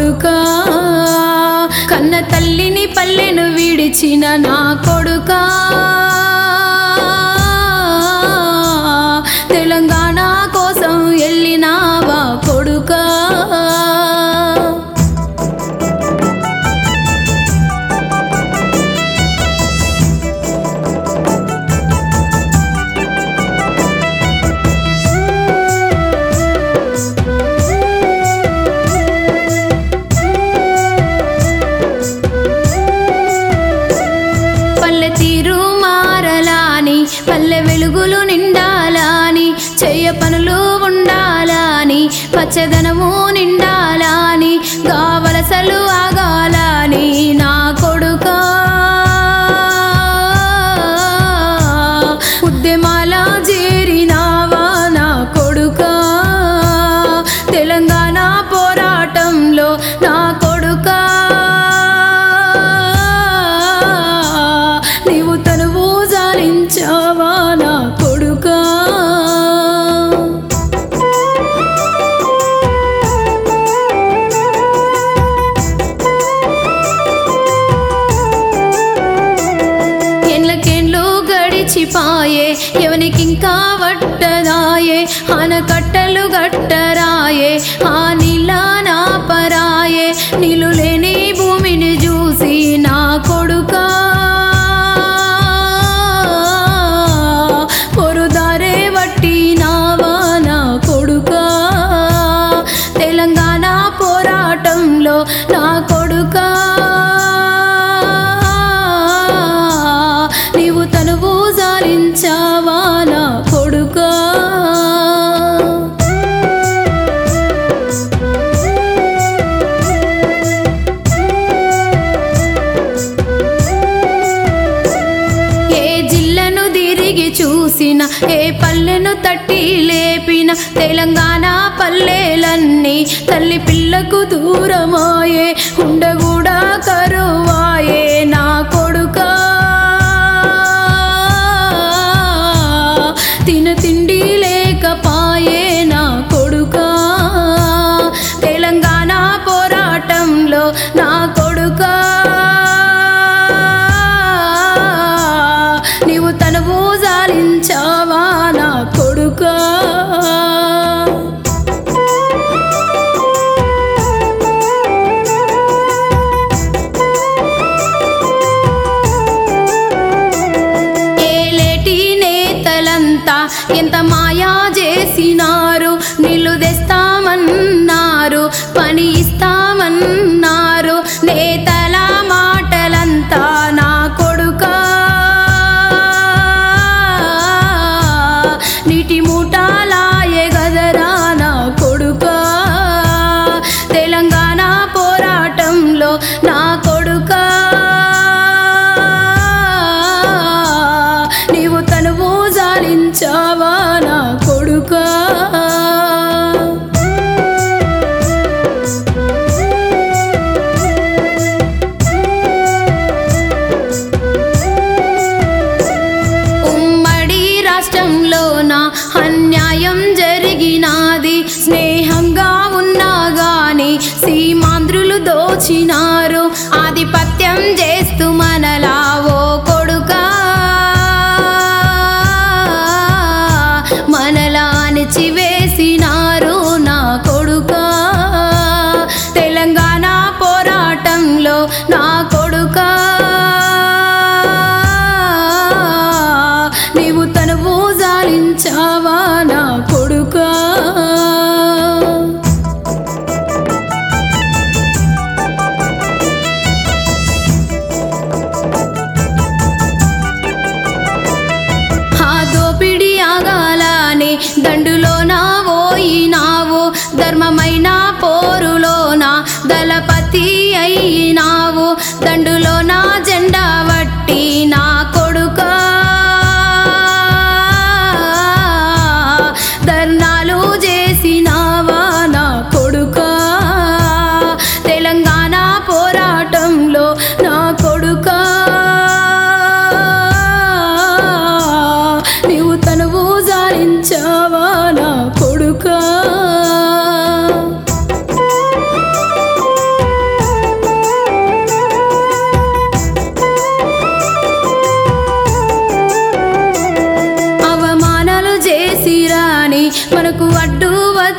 కొడుకా కన్న తల్లిని పల్లెను విడిచిన నా కొడుకా తెలంగాణ కోసం వెళ్ళినావా కొడుకా పల్లె తీరు మారలాని పల్లె వెలుగులు నిండాలని చెయ్య పనులు ఉండాలని పచ్చదనము నిండాలని గావలసలు ఆగాలని నా కొడుకా ఉద్యమాల చేరినావా నా కొడుకా తెలంగాణ పోరాటంలో నా కొడుకా నీవు తనువు జాలించావా నా కొడుకా ఎండ్లకెండ్లు గడిచిపాయే ఎవనికింకా వట్టదాయే ఆనకట్టలు గట్టరాయే ఆ నీళ్ళ నా పరాయే నీళ్ళు లేని భూమిని చూసి నా కొడుకా పొరుదారే వట్టినావా నా కొడుకా తెలంగాణ పోరాటంలో నా కొడుకా నీవు తనువు జాలించావా నా కొడుకా ఏ జిల్లను తిరిగి చూసిన ఏ పల్లెను తట్టి లేపిన తెలంగాణ పల్లెలన్నీ తల్లి పిల్లకు దూరమాయే ఉండగూడా కరువాయే నా కొడుకా తిన తిండి లేకపాయే నా కొడుకా తెలంగాణ పోరాటంలో నా కొడుకా నీవు తనువు జాలించావా నా కొడుకా ఏలేటి నేతలంతా ఎంత మాయా చేసినారు నీళ్ళు తెస్తామన్నారు పని ఇస్తామన్నారు నేతల మాటలంతా నా కొడుకా నీటి మూటాలాయే గదరా నా కొడుకా తెలంగాణ పోరాటంలో నా కొడుకా నీవు తనువు జాలించావా నా కొడుకా ఉమ్మడి రాష్ట్రంలోన అన్యాయం జరిగినాది స్నేహంగా ఉన్నా గాని సీమాంధ్రులు దోచినారు ఆధిపత్యం చేస్తూ మనలా ఓ కొడుకా మనలా అణిచివేసినారు నా కొడుకా తెలంగాణ పోరాటంలో నా కొడుకా నీవు తనువు జాలించావా నా కొడుకా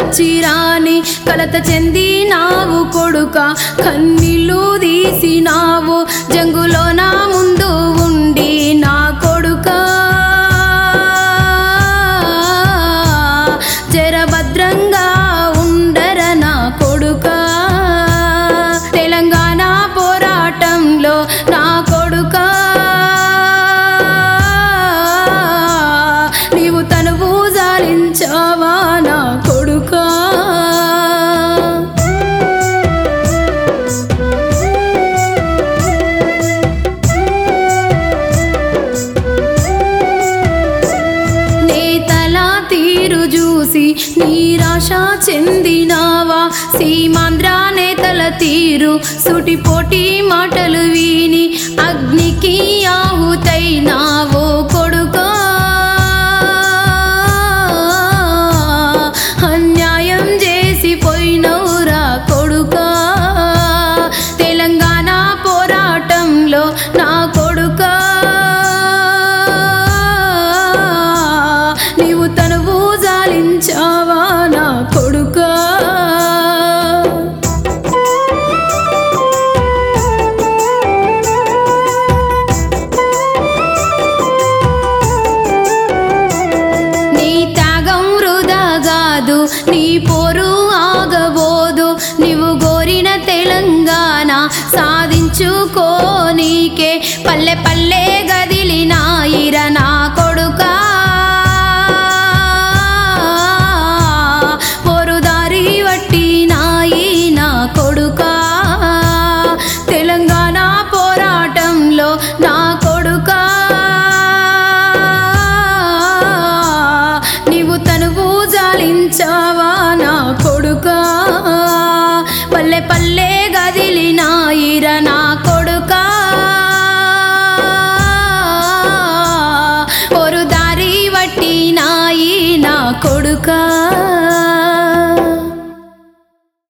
వచ్చిరాని కలత చెందినావు కొడుక కన్నీళ్ళు తీసినావు జంగులో నా ముందు ఉండి నా కొడుక జరభద్రంగా ఉండర నా కొడుక తెలంగాణ పోరాటంలో నా కొడుక నీవు తనువు జాలించావా నా కొడుకా నేతల తీరు చూసి నీరాశ చెందినావా సీమాంధ్ర నేతల తీరు సుటిపోటి మాటలు విని అగ్నికి ఆహుతైనావో కొడుకా అన్యాయం చేసి పోయినవురా కొడుకా తెలంగాణ పోరాటంలో నా కొడుకా నీవు తనువు జాలించావా నా కొడుకా నీ త్యాగం వృధా కాదు నీ పోరు ఆగబోదు నీవు గోరిన తెలంగాణ సాధించుకోనీకే పల్లె పల్లె